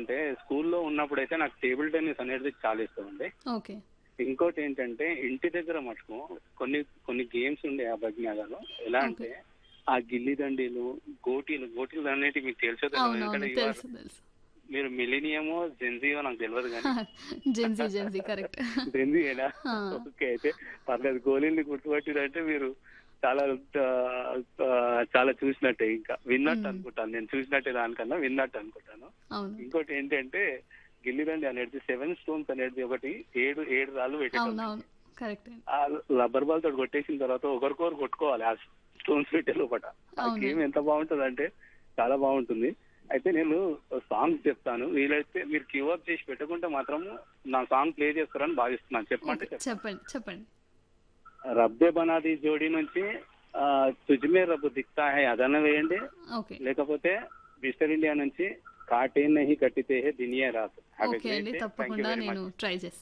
ఏంటంటే స్కూల్లో ఉన్నప్పుడైతే నాకు టేబుల్ టెన్నిస్ అనేది చాలా ఇష్టం అండి ఓకే ఇంకోటి ఏంటంటే ఇంటి దగ్గర మటుకు కొన్ని కొన్ని గేమ్స్ ఉండే ఆ భజ్ఞాగాలో ఎలా అంటే ఆ గిల్లి దండీలు గోటీలు గోటీలు అనేటివి మీకు తెలుసో తెలియదు అవునవును ఎందుకంటే you are- తెలుసు తెలుసు మీరు మిలీనియమో జెన్జీయో నాకు తెలియదు కానీ జెన్సీ జెన్సీ కరెక్ట్ జెన్జీ ఏనా ఆ. ఓకే అయితే పర్లేదు గోళీల్ని గుర్తుపట్టిరంటే మీరు చాలా ఆ, ఆ, చాలా చూసినట్టే ఇంకా విన్నట్టు మ్మ్. అనుకుంటాను నేను చూసినట్టే దానికన్నా విన్నట్టు అనుకుంటాను అవును ఇంకోటి ఏంటంటే గిల్లిదండి అనేది సెవెన్ స్టోన్స్ అనేది ఒకటి ఏడు ఏడు రాళ్ళు పెట్టేటాం అవునవును కరెక్ట్ ఆ రబ్బర్ బాల్ తోటి కొట్టేసిన తర్వాత ఒకరికొకరు కొట్టుకోవాలి ఆ స్టోన్స్ పెట్టే లోపల ఆ అవును. గేమ్ ఎంత బాగుంటుంది అంటే చాలా బాగుంటుంది అయితే నేను సాంగ్స్ చెప్తాను వీలైతే మీరు క్యూఅప్ చేసి పెట్టుకుంటే మాత్రం నా సాంగ్ ప్లే చేస్తారని భావిస్తున్నాను చెప్పమంటే ఓకే చెప్పండి చెప్పండి రబ్బే బనాది జోడీ నుంచి ఆ, తుజ్మే రబ్బు దిక్తా హై అదన వేయండి ఓకే లేకపోతే మిస్టర్ ఇండియా నుంచి కాటే నహి కట్టితే హే దినియా రాత్ Have a ఓకే great అండి day. Thank you తప్పకుండా very much. నేను ట్రై చేస్తాను